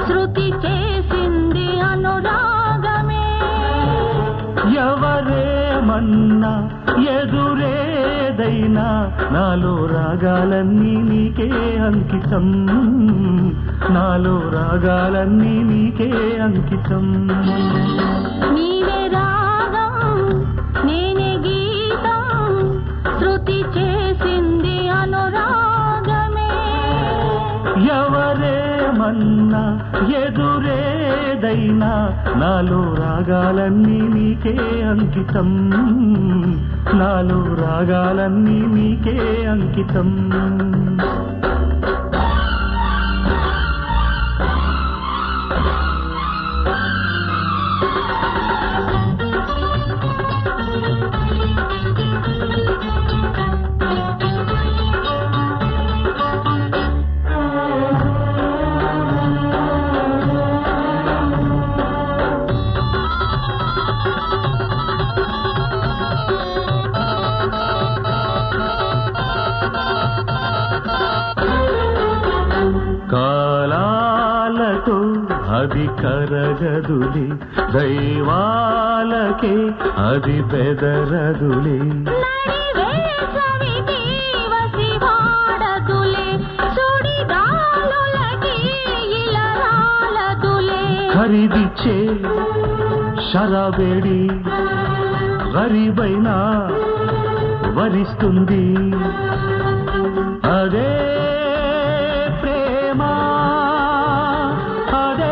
శృతి చేసింది అనురాగమే ఎవరేమన్నా ఎదురేదైనా నాలో రాగాలన్నీ నీకే అంకితం నాలో రాగాలన్నీ నీకే అంకితం నీవే రాగం నేనే గీతం శృతి చేసింది అనురాగమే ఎవరేమన్నా ఎదురేదైనా నాలో రాగాలన్నీ నీకే అంకితం నాలో రాగాలన్నీ నీకే అంకితం కాలాలతో అది కరగదులే దైవాలకే అది బెదరదులే నడివేసవికి వసివాడదులే సుడిగాలులకి ఇలరాలదులే ఖరీదిచ్చే షరాబేడి గరీబైనా వరిస్తుంది అదే ప్రేమ అదే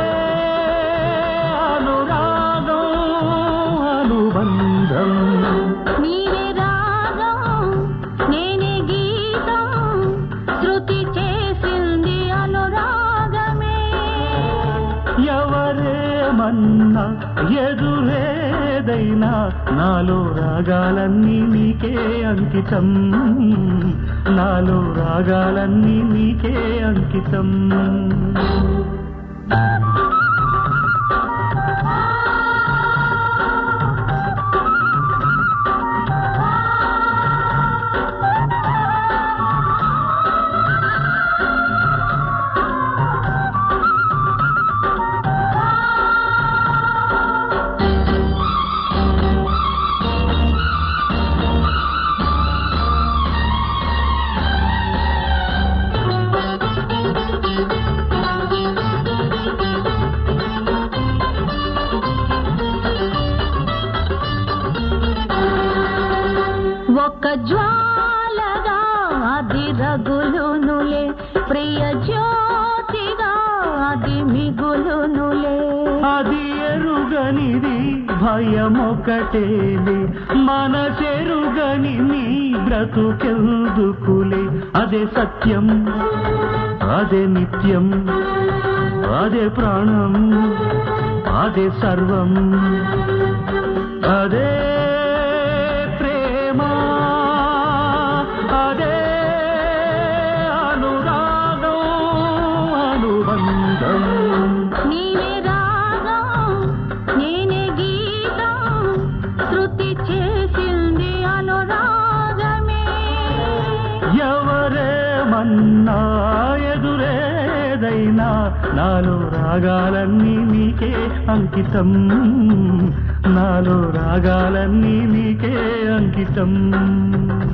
అనురాగం అనుబంధం నీవే రాగం నేనే గీతం శృతి చేసింది అనురాగమే ఎవరేమన్నా ఎదురేదైనా నాలో రాగాలన్నీ నీకే అంకితం నాలో రాగాలన్నీ నీకే అంకితం ఒక జ్వాలగా అది రగులునులే ప్రియ జ్యోతిగా అది మిగులునులే అది ఎరుగనిది భయమొకటేలే మనసెరుగని నీ బ్రతుకెందుకులే అదే సత్యం అదే నిత్యం అదే ప్రాణం అదే సర్వం అదే ప్రేమ అదే అనురాగం అనుబంధం నీవే రాగం నేనే గీతం శృతి చేసింది అనురాగమే ఎవరేమన్నా ఎదురేదైనా నాలో రాగాలన్నీ నీకే అంకితం నాలో రాగాలన్నీ నీకే అంకితం